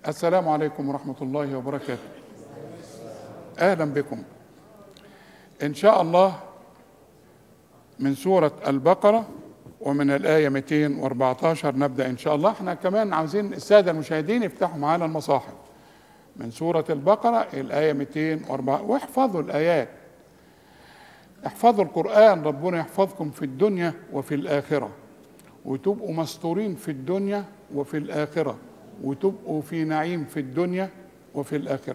السلام عليكم ورحمة الله وبركاته أهلا بكم إن شاء الله من سورة البقرة ومن الآية 214 نبدأ إن شاء الله احنا كمان عاوزين السادة المشاهدين يفتحوا معانا المصاحف من سورة البقرة الآية 204 واحفظوا الآيات احفظوا القرآن ربنا يحفظكم في الدنيا وفي الآخرة وتبقوا مستورين في الدنيا وفي الآخرة وتبقوا في نعيم في الدنيا وفي الآخرة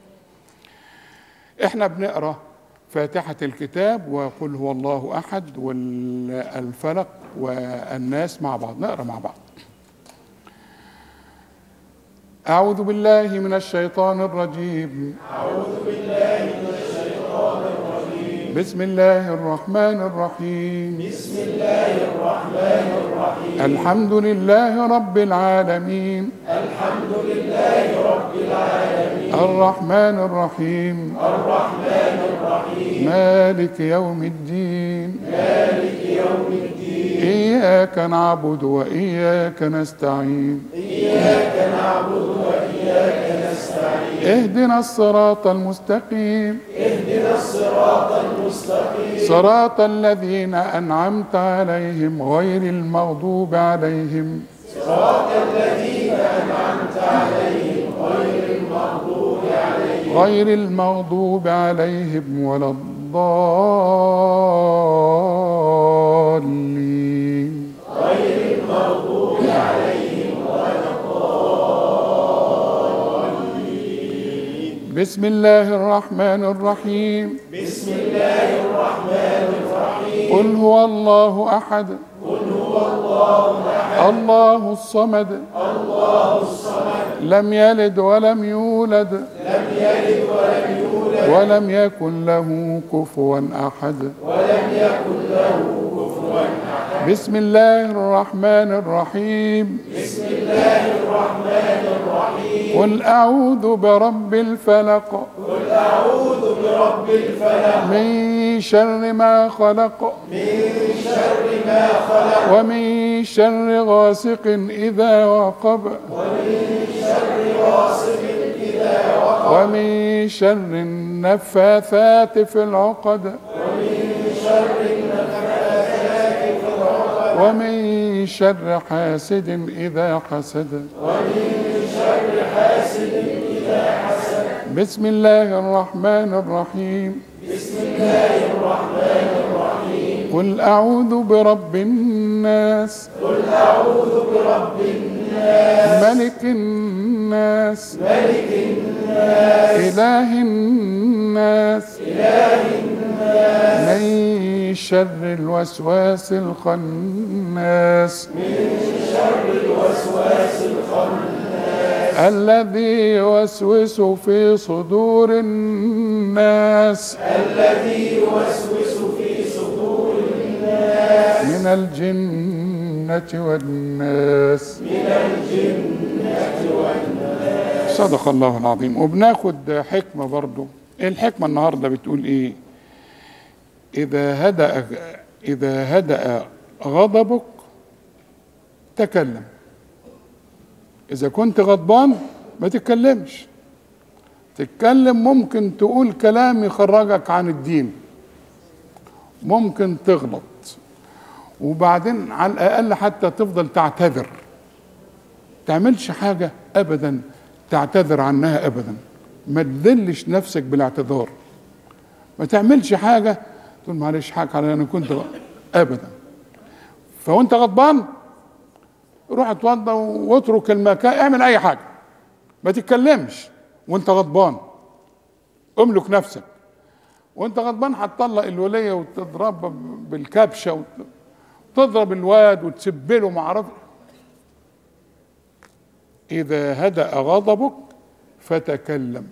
احنا بنقرأ فاتحة الكتاب وقل هو الله أحد والفلق والناس مع بعض نقرأ مع بعض أعوذ بالله من الشيطان الرجيم أعوذ بالله من الشيطان الرجيم بسم الله الرحمن الرحيم بسم الله الرحمن الرحيم الحمد لله رب العالمين الحمد لله رب العالمين الرحمن الرحيم الرحمن الرحيم مالك يوم الدين مالك يوم الدين إياك نعبد وإياك نستعين إياك نعبد وإياك نستعين اهدنا الصراط المستقيم اهدنا الصراط المستقيم صراط الذين أنعمت عليهم غير المغضوب عليهم صراط الذين أنعمت عليهم غير المغضوب عليهم غير المغضوب عليهم ولا الضالين غير المغضوب عليهم ولا بسم الله الرحمن الرحيم بسم الله الرحمن الرحيم قل هو الله أحد قل هو الله أحد الله الصمد الله الصمد لم يلد ولم يولد لم يلد ولم يولد ولم يكن له كفوا أحد ولم يكن له كفوا أحد بسم الله الرحمن الرحيم بسم الله الرحمن الرحيم قل أعوذ برب الفلق قل أعوذ برب الفلق من شر ما خلق من شر ما خلق ومن شر غاسق إذا وقب ومن شر غاسق إذا وقب ومن شر النفاثات في العقد ومن شر النفاثات في العقد ومن شر حاسد إذا حسد ومن شر حاسد إذا حسد بسم الله الرحمن الرحيم بسم الله الرحمن الرحيم قل أعوذ برب الناس قل أعوذ برب الناس ملك الناس ملك الناس إله الناس إله الناس من شر الوسواس الخناس من شر الوسواس الخناس الذي يوسوس في صدور الناس الذي يوسوس في صدور الناس من الجنة والناس من الجنة والناس صدق الله العظيم وبناخد حكمة برضو ايه الحكمة النهاردة بتقول ايه إذا هدأ إذا هدأ غضبك تكلم إذا كنت غضبان ما تتكلمش تتكلم ممكن تقول كلام يخرجك عن الدين ممكن تغلط وبعدين على الأقل حتى تفضل تعتذر تعملش حاجة أبدا تعتذر عنها أبدا ما تذلش نفسك بالاعتذار ما تعملش حاجة تقول معلش حاجة على أنا كنت غ... أبدا فوانت غضبان روح اتوضى واترك المكان اعمل أي حاجة ما تتكلمش وانت غضبان املك نفسك وانت غضبان هتطلق الولية وتضربها بالكبشة وتضرب الواد وتسبله معرفش إذا هدأ غضبك فتكلم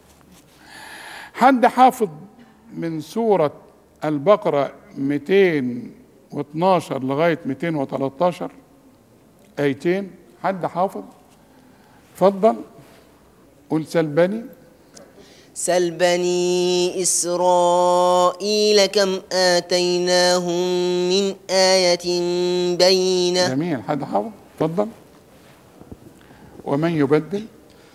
حد حافظ من سورة البقرة 212 لغاية 213 آيتين حد حافظ اتفضل قول سلبني سل بني إسرائيل كم آتيناهم من آية بينة جميل حد حافظ اتفضل ومن يبدل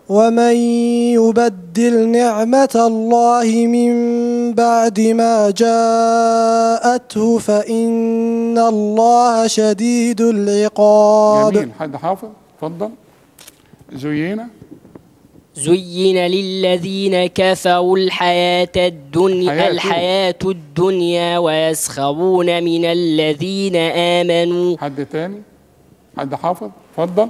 ومن يبدل نعمة الله من بعد ما جاءته فإن الله شديد العقاب جميل حد حافظ اتفضل زينا زين للذين كفروا الحياة الدنيا حياة. الحياة الدنيا ويسخرون من الذين آمنوا حد تاني حد حافظ اتفضل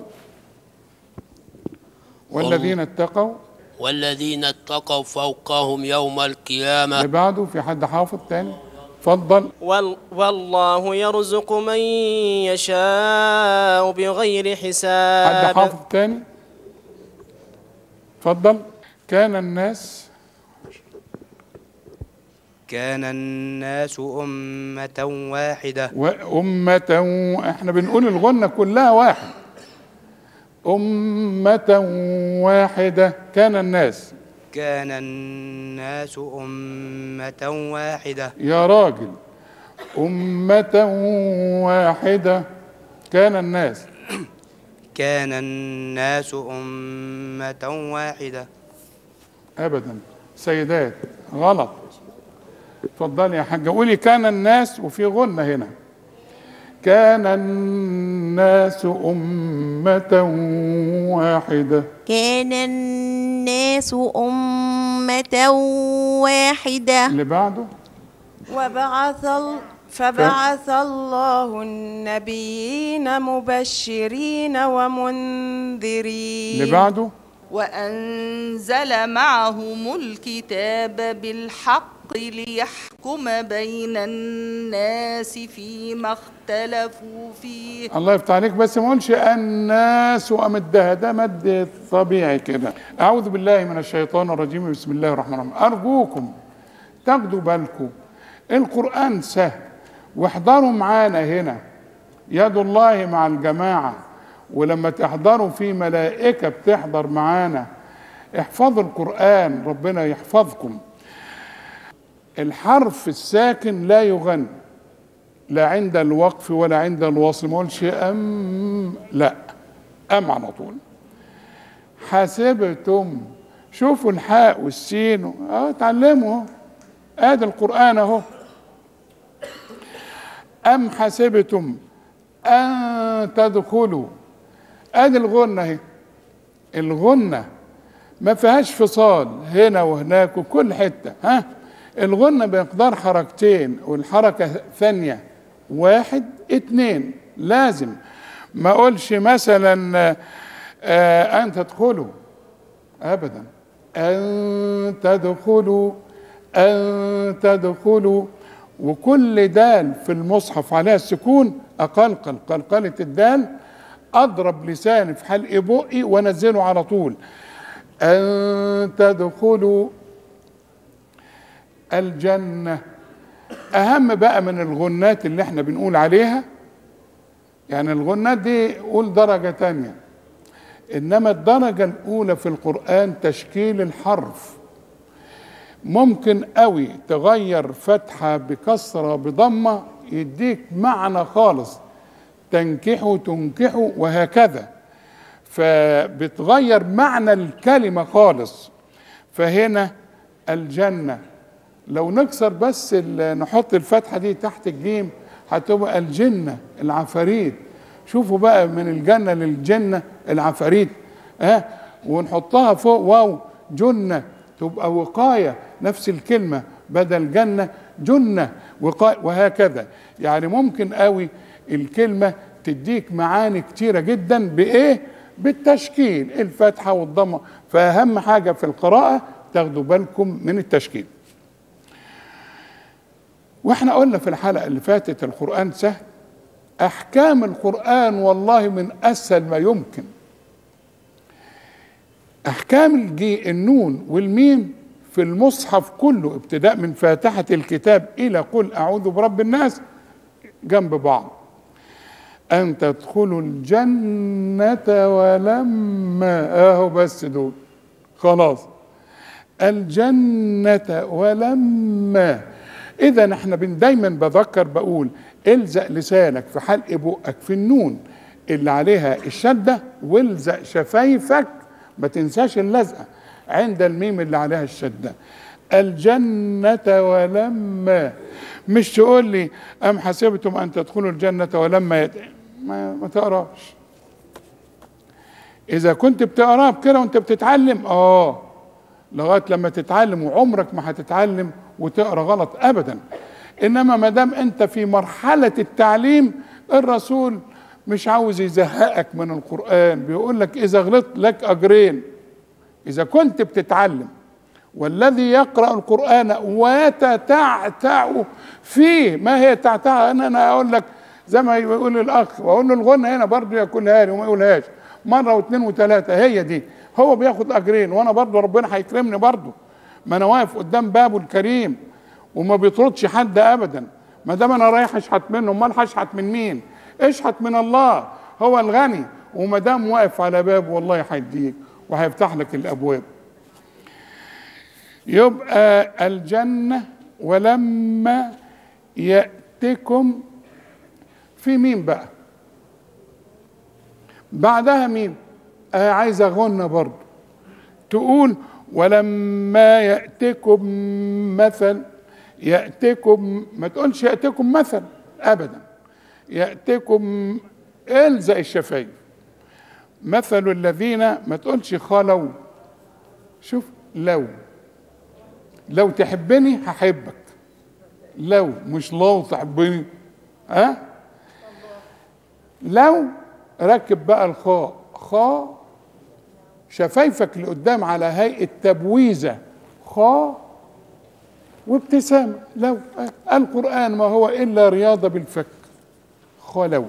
والذين اتقوا والذين اتقوا فوقهم يوم القيامة اللي بعده في حد حافظ تاني اتفضل وال والله يرزق من يشاء بغير حد حساب حافظ تاني اتفضل كان الناس كان الناس أمة واحدة وأمة احنا بنقول الغنة كلها واحد أمة واحدة كان الناس كان الناس أمة واحدة يا راجل أمة واحدة كان الناس كان الناس أمة واحدة أبدا سيدات غلط اتفضلي يا حاجة قولي كان الناس وفي غنة هنا كان الناس أمة واحدة كان الناس أمة واحدة اللي بعده وبعث ال... فبعث الله النبيين مبشرين ومنذرين اللي بعده وأنزل معهم الكتاب بالحق ليحكم بين الناس فيما اختلفوا فيه الله يفتح عليك بس ما اقولش الناس وامدها ده مد طبيعي كده اعوذ بالله من الشيطان الرجيم بسم الله الرحمن الرحيم ارجوكم تاخدوا بالكم القران سهل واحضروا معانا هنا يد الله مع الجماعه ولما تحضروا في ملائكه بتحضر معانا احفظوا القران ربنا يحفظكم الحرف الساكن لا يغنى لا عند الوقف ولا عند الوصل ما اقولش ام لا ام على طول حسبتم شوفوا الحاء والسين اه اتعلموا اهو ادي القران اهو ام حسبتم ان تدخلوا ادي الغنه اهي الغنه ما فيهاش فصال هنا وهناك وكل حته ها الغنة بمقدار حركتين والحركة ثانية واحد اتنين لازم ما اقولش مثلا آه ان تدخلوا ابدا ان تدخلوا ان تدخلوا وكل دال في المصحف عليها السكون اقلقل قلقلة الدال اضرب لساني في حلق بقي وانزله على طول ان تدخلوا الجنة أهم بقى من الغنات اللي احنا بنقول عليها يعني الغنات دي قول درجة تانية إنما الدرجة الأولى في القرآن تشكيل الحرف ممكن قوي تغير فتحة بكسرة بضمة يديك معنى خالص تنكحوا تنكحوا وهكذا فبتغير معنى الكلمة خالص فهنا الجنة لو نكسر بس نحط الفتحه دي تحت الجيم هتبقى الجنه العفاريت شوفوا بقى من الجنه للجنه العفاريت ها أه؟ ونحطها فوق واو جنه تبقى وقايه نفس الكلمه بدل جنه جنه وقايه وهكذا يعني ممكن قوي الكلمه تديك معاني كتيره جدا بايه بالتشكيل الفتحه والضمه فاهم حاجه في القراءه تاخدوا بالكم من التشكيل واحنا قلنا في الحلقه اللي فاتت القران سهل احكام القران والله من اسهل ما يمكن احكام الجي النون والميم في المصحف كله ابتداء من فاتحه الكتاب الى قل اعوذ برب الناس جنب بعض ان تدخلوا الجنه ولما اهو بس دول خلاص الجنه ولما اذا احنا بن دايما بذكر بقول الزق لسانك في حلق بقك في النون اللي عليها الشده والزق شفايفك ما تنساش اللزقه عند الميم اللي عليها الشده الجنة ولما مش تقول لي أم حسبتم أن تدخلوا الجنة ولما يد... ما, ما تقراش إذا كنت بتقراه كده وأنت بتتعلم آه لغاية لما تتعلم وعمرك ما هتتعلم وتقرا غلط أبدا إنما ما دام أنت في مرحلة التعليم الرسول مش عاوز يزهقك من القرآن بيقول لك إذا غلطت لك أجرين إذا كنت بتتعلم والذي يقرأ القرآن وتتعتع فيه ما هي تعتع أنا أنا أقول لك زي ما يقول الأخ وأقول له الغنى هنا برضه ياكلها لي وما يقولهاش مرة واثنين وثلاثة هي دي هو بياخد أجرين وأنا برضه ربنا هيكرمني برضه ما أنا واقف قدام بابه الكريم وما بيطردش حد أبدا ما دام أنا رايح أشحت منه أمال هشحت من مين؟ اشحت من الله هو الغني وما دام واقف على بابه والله هيديك وهيفتح لك الأبواب يبقى الجنة ولما يأتكم في مين بقى بعدها مين آه عايز أغنى برضه تقول ولما يأتكم مثل يأتكم ما تقولش يأتكم مثل أبدا يأتكم الزق الشفايف مثل الذين ما تقولش خلوا شوف لو لو تحبني هحبك لو مش لو تحبني ها أه؟ لو ركب بقى الخاء خاء شفايفك لقدام على هيئة تبويزة خاء وابتسامة لو القرآن ما هو إلا رياضة بالفك خلو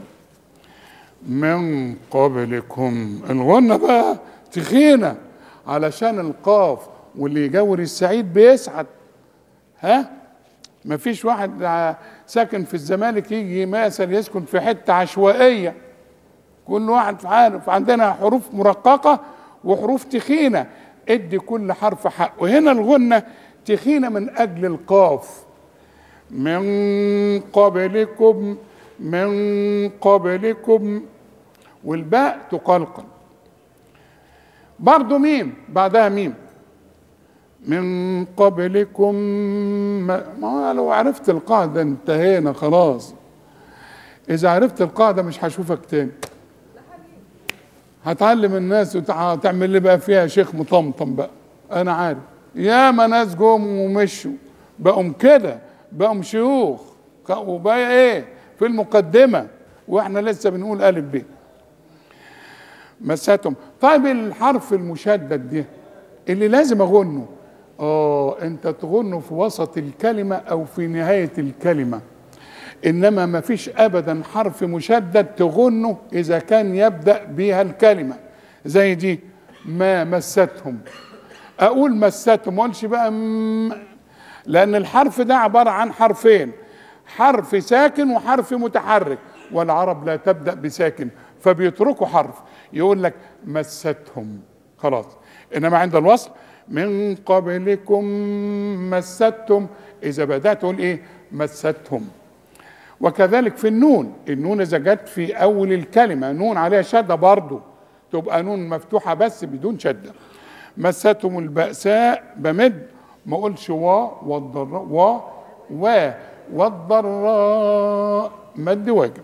من قبلكم الغنة بقى تخينة علشان القاف واللي يجور السعيد بيسعد ها ما فيش واحد ساكن في الزمالك يجي مثلا يسكن في حتة عشوائية كل واحد عارف عندنا حروف مرققة وحروف تخينة ادي كل حرف حقه هنا الغنة تخينة من أجل القاف من قبلكم من قبلكم والباء تقلقل برضو ميم بعدها ميم من قبلكم ما لو عرفت القاعدة انتهينا خلاص إذا عرفت القاعدة مش هشوفك تاني هتعلم الناس وتعمل لي بقى فيها شيخ مطمطم بقى أنا عارف ياما ناس جم ومشوا بقوا كده بقوا شيوخ وبقى إيه في المقدمة وإحنا لسه بنقول ألف ب مستهم طيب الحرف المشدد ده اللي لازم أغنه اه انت تغنه في وسط الكلمة او في نهاية الكلمة انما ما فيش ابدا حرف مشدد تغنه اذا كان يبدأ بها الكلمة زي دي ما مستهم اقول مستهم ما اقولش بقى م... لان الحرف ده عبارة عن حرفين حرف ساكن وحرف متحرك والعرب لا تبدأ بساكن فبيتركوا حرف يقول لك مستهم خلاص انما عند الوصل من قبلكم مستهم اذا بدات تقول ايه مستهم وكذلك في النون النون اذا جت في اول الكلمه نون عليها شده برضه تبقى نون مفتوحه بس بدون شده مستهم البأساء بمد ما اقولش وا والضراء وا و والضراء مد واجب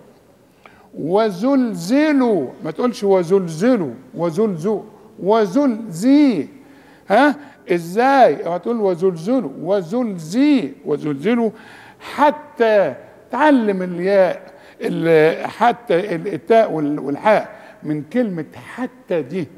وزلزلوا ما تقولش وزلزلوا وزلزوا وزلزي ها ازاي هتقول وزلزلوا وزلزي وزلزلوا حتى تعلم الياء حتى التاء والحاء من كلمة حتى دي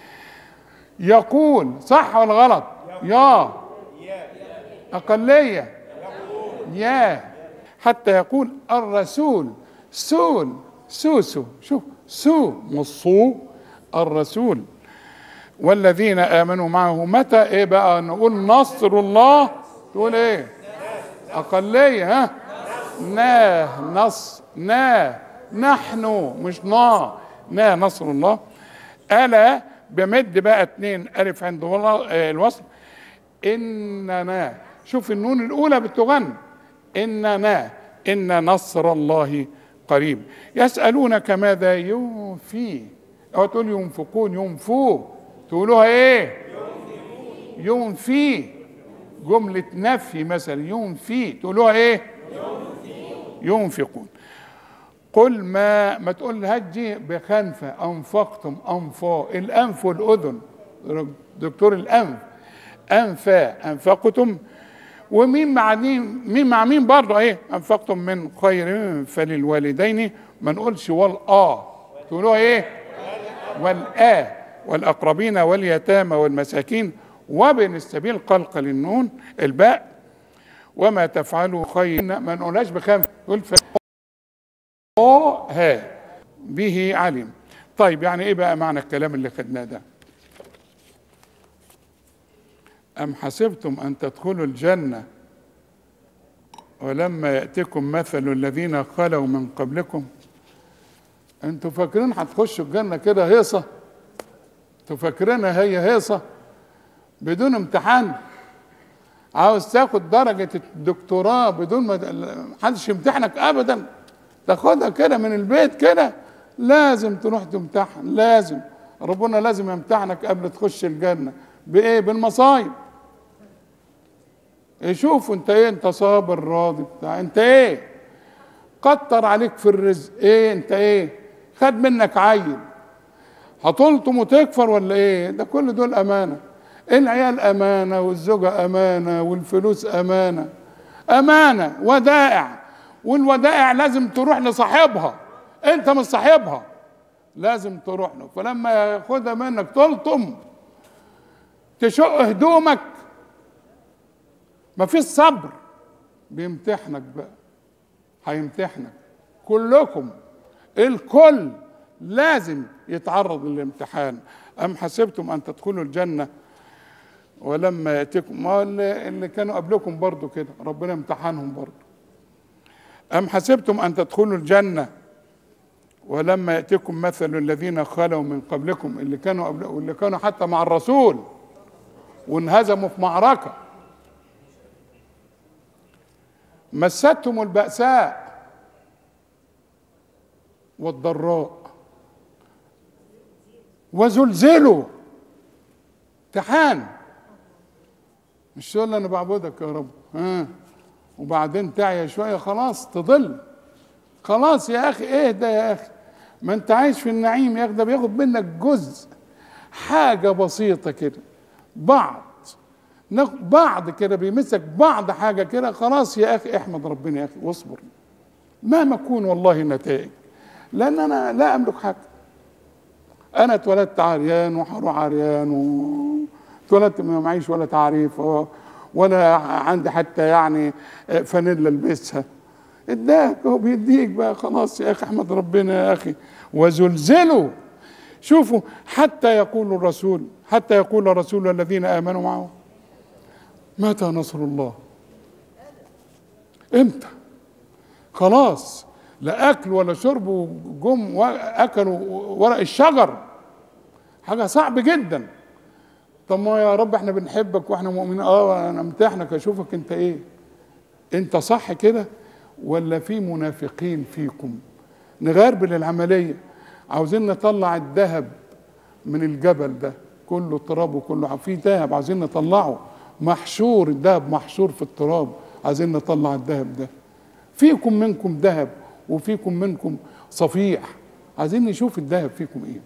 يقول صح ولا غلط يا أقلية يا حتى يقول الرسول سول سوسو شوف سو مصو الرسول والذين امنوا معه متى ايه بقى نقول نصر الله تقول ايه اقليه ها نا نص نا نحن مش نا نا نصر الله الا بمد بقى اتنين الف عند الوصل اننا شوف النون الاولى بتغن اننا ان نصر الله قريب يسالونك ماذا ينفي او تقول ينفقون ينفوه تقولوها ايه ينفي جملة نفي مثلا ينفي تقولوها ايه ينفقون قل ما ما تقولهاش دي بخنفة أنفقتم أنفا الأنف والأذن دكتور الأنف أنفا أنفقتم ومين مع مين مين مع مين برضه ايه أنفقتم من خير فللوالدين ما نقولش والآ تقولوها ايه والآ والأقربين واليتامى والمساكين وابن السبيل قلق للنون الباء وما تفعلوا خير ما نقولهاش بخنفة تقول ف... ها به علم طيب يعني ايه بقى معنى الكلام اللي خدناه ده أم حسبتم أن تدخلوا الجنة ولما يأتكم مثل الذين خلوا من قبلكم انتوا فاكرين هتخشوا الجنة كده هيصة انتوا فاكرينها هي هيصة بدون امتحان عاوز تاخد درجة الدكتوراه بدون ما حدش يمتحنك أبدا تاخدها كده من البيت كده لازم تروح تمتحن لازم ربنا لازم يمتحنك قبل تخش الجنة بإيه بالمصايب يشوف انت ايه انت صابر راضي بتاع انت ايه كتر عليك في الرزق ايه انت ايه خد منك عيل هتلطم وتكفر ولا ايه ده كل دول امانه العيال امانه والزوجه امانه والفلوس امانه امانه ودائع والودائع لازم تروح لصاحبها انت مش صاحبها لازم تروح له فلما ياخدها منك تلطم تشق هدومك مفيش صبر بيمتحنك بقى هيمتحنك كلكم الكل لازم يتعرض للامتحان أم حسبتم أن تدخلوا الجنة ولما يأتيكم ما اللي, اللي كانوا قبلكم برضو كده ربنا امتحنهم برضو أم حسبتم أن تدخلوا الجنة ولما يأتيكم مثل الذين خلوا من قبلكم اللي كانوا قبل واللي كانوا حتى مع الرسول وانهزموا في معركة مستهم البأساء والضراء وزلزلوا امتحان مش تقول انا بعبدك يا رب ها وبعدين تعيا شويه خلاص تضل خلاص يا اخي اهدى يا اخي ما انت عايش في النعيم يا اخي ده بياخد منك جزء حاجه بسيطه كده بعض بعض كده بيمسك بعض حاجه كده خلاص يا اخي احمد ربنا يا اخي واصبر مهما تكون والله النتائج لان انا لا املك حاجه انا اتولدت عريان وهروح عريان واتولدت ما معيش ولا تعريف ولا عندي حتى يعني فانيلا البسها اداك هو بيديك بقى خلاص يا اخي احمد ربنا يا اخي وزلزلوا شوفوا حتى يقول الرسول حتى يقول الرسول الذين امنوا معه متى نصر الله امتى خلاص لا اكل ولا شرب وجم واكلوا ورق الشجر حاجه صعب جدا طب ما يا رب احنا بنحبك واحنا مؤمنين اه انا امتحنك اشوفك انت ايه انت صح كده ولا في منافقين فيكم نغربل العمليه عاوزين نطلع الذهب من الجبل ده كله تراب وكله في ذهب عايزين نطلعه محشور الذهب محشور في التراب عايزين نطلع الذهب ده فيكم منكم ذهب وفيكم منكم صفيح عايزين نشوف الذهب فيكم ايه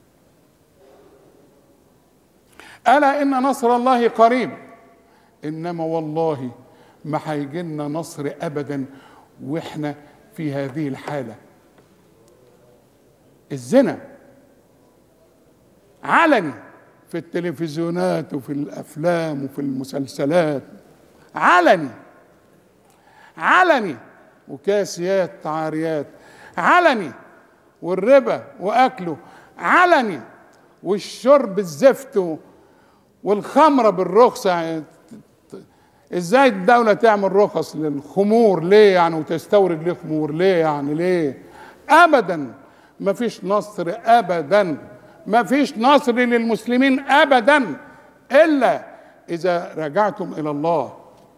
الا ان نصر الله قريب انما والله ما هيجي لنا نصر ابدا واحنا في هذه الحاله الزنا علني في التلفزيونات وفي الافلام وفي المسلسلات علني علني وكاسيات عاريات علني والربا واكله علني والشرب الزفت والخمره بالرخصه ازاي الدوله تعمل رخص للخمور ليه يعني وتستورد ليه خمور ليه يعني ليه ابدا ما فيش نصر ابدا ما فيش نصر للمسلمين ابدا الا اذا رجعتم الى الله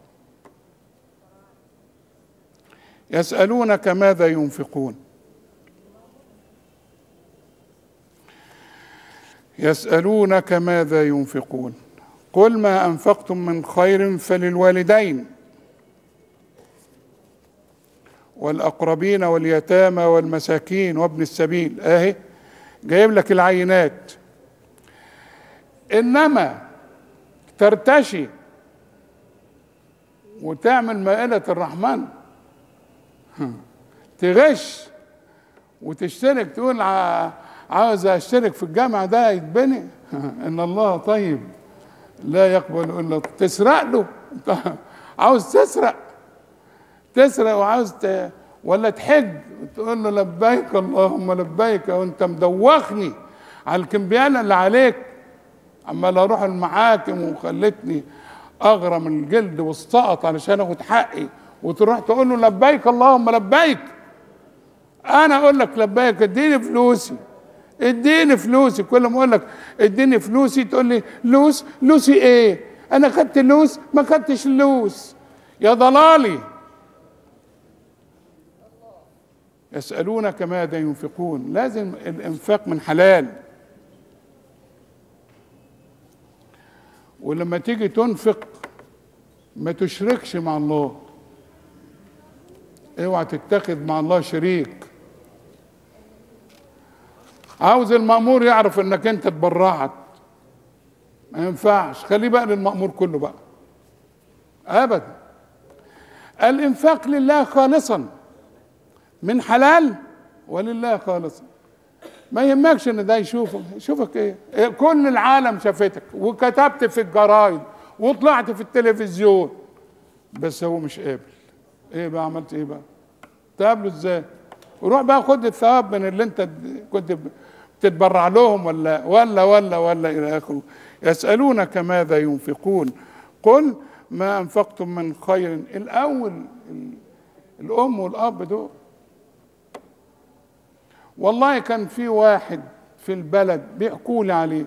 يسالونك ماذا ينفقون يسألونك ماذا ينفقون قل ما أنفقتم من خير فللوالدين والأقربين واليتامى والمساكين وابن السبيل أهي جايب لك العينات إنما ترتشي وتعمل مائدة الرحمن تغش وتشترك تقول ع- عاوز اشترك في الجامع ده يتبني ان الله طيب لا يقبل الا تسرق له أنت عاوز تسرق تسرق وعاوز ت... ولا تحج تقول له لبيك اللهم لبيك وانت مدوخني على الكمبيانة اللي عليك عمال اروح المحاكم وخلتني اغرم الجلد واستقط علشان اخد حقي وتروح تقول له لبيك اللهم لبيك انا اقول لك لبيك اديني فلوسي اديني فلوسي كل ما اقول لك اديني فلوسي تقول لي لوس لوسي ايه انا خدت لوس ما خدتش لوس يا ضلالي يسألونك ماذا ينفقون لازم الانفاق من حلال ولما تيجي تنفق ما تشركش مع الله اوعى تتخذ مع الله شريك عاوز المأمور يعرف انك انت تبرعت ما ينفعش خليه بقى للمأمور كله بقى ابدا الانفاق لله خالصا من حلال ولله خالصا ما يهمكش ان ده يشوفك يشوفك ايه إيه، كل العالم شافتك وكتبت في الجرايد وطلعت في التلفزيون بس هو مش قابل ايه بقى عملت ايه بقى تقابله ازاي وروح بقى خد الثواب من اللي انت كنت بتتبرع لهم ولا ولا ولا ولا الى اخره يسالونك ماذا ينفقون قل ما انفقتم من خير الاول ال- الام والاب دول والله كان في واحد في البلد بيحكوا لي عليه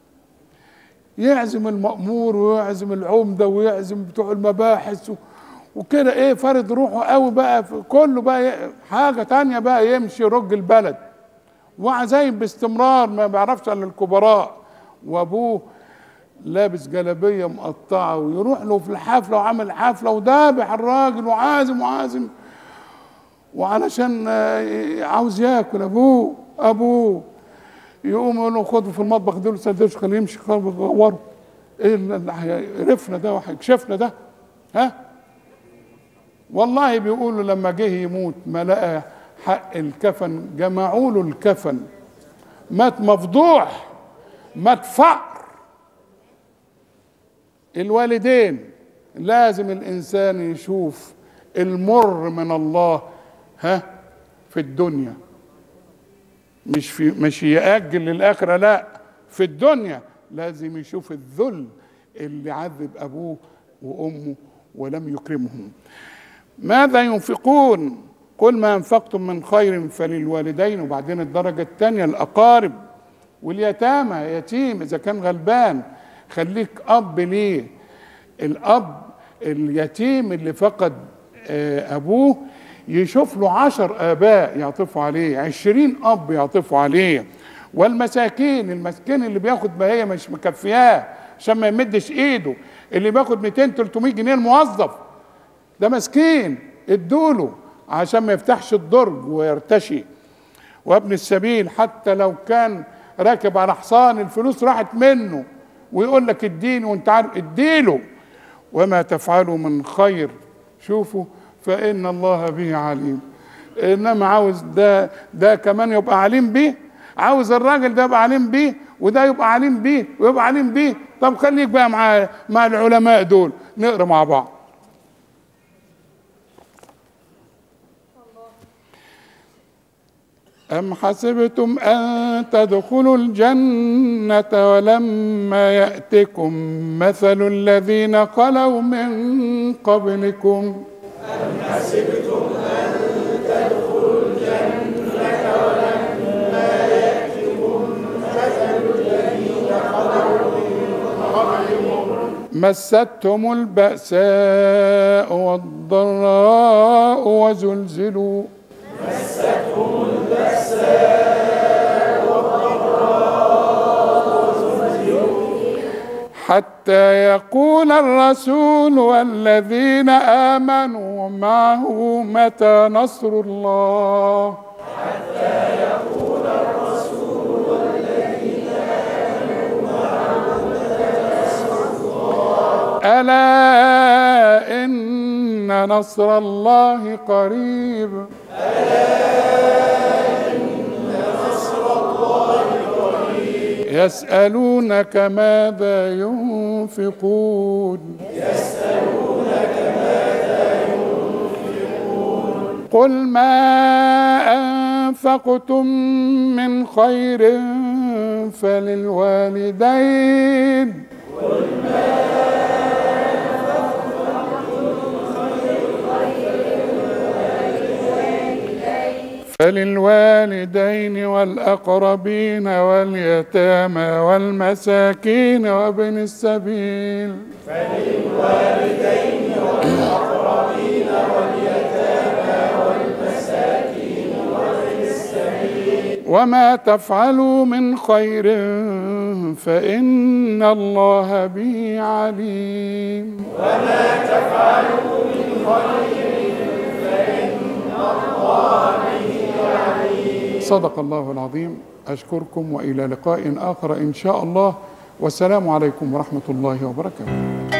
يعزم المأمور ويعزم العمدة ويعزم بتوع المباحث و... وكده ايه فرض روحه قوي بقى في كله بقى ي- حاجة تانية بقى يمشي رج البلد وعزايم باستمرار ما بيعرفش الا الكبراء وابوه لابس جلابية مقطعة ويروح له في الحفلة وعامل حفلة ودابح الراجل وعازم وعازم وعلشان آه، عاوز ياكل ابوه ابوه يقوم يقول له خده في المطبخ دول سندوتش خليه يمشي خلاص غوره ايه اللي هيقرفنا ده وهيكشفنا ده ها والله بيقولوا لما جه يموت ما لقى حق الكفن جمعوا له الكفن مات مفضوح مات فقر الوالدين لازم الانسان يشوف المر من الله ها في الدنيا مش في مش يأجل للآخرة لا في الدنيا لازم يشوف الذل اللي عذب أبوه وأمه ولم يكرمهم ماذا ينفقون قل ما أنفقتم من خير فللوالدين وبعدين الدرجة الثانية الأقارب واليتامى يتيم إذا كان غلبان خليك أب ليه الأب اليتيم اللي فقد آه، أبوه يشوف له عشر آباء يعطفوا عليه عشرين أب يعطفوا عليه والمساكين المسكين اللي بياخد ما هي مش مكفياه عشان ما يمدش ايده اللي بياخد 200 300 جنيه الموظف ده مسكين ادوله عشان ما يفتحش الدرج ويرتشي وابن السبيل حتى لو كان راكب على حصان الفلوس راحت منه ويقول لك اديني وانت عارف اديله وما تفعلوا من خير شوفوا فإن الله به عليم إنما عاوز ده ده كمان يبقى عليم بيه عاوز الراجل ده يبقى عليم بيه وده يبقى عليم بيه ويبقى عليم بيه طب خليك بقى مع مع العلماء دول نقرا مع بعض أم حسبتم أن تدخلوا الجنة ولما يأتكم مثل الذين خلوا من قبلكم أم حسبتم أن تدخلوا الجنة ولما يأتكم مثل الذين خلوا من قبلكم مستهم البأساء والضراء وزلزلوا مستهم البأساء والضراء حتى يقول الرسول والذين آمنوا معه متى نصر الله ألا إن نصر الله قريب يسألونك ماذا ينفقون قل ما أنفقتم من خير فللوالدين فللوالدين والأقربين واليتامى والمساكين وابن السبيل فللوالدين والأقربين واليتامى والمساكين وابن السبيل وما تفعلوا من خير فإن الله به عليم وما تفعلوا من خير فإن الله به عليم صدق الله العظيم أشكركم وإلى لقاء آخر إن شاء الله والسلام عليكم ورحمة الله وبركاته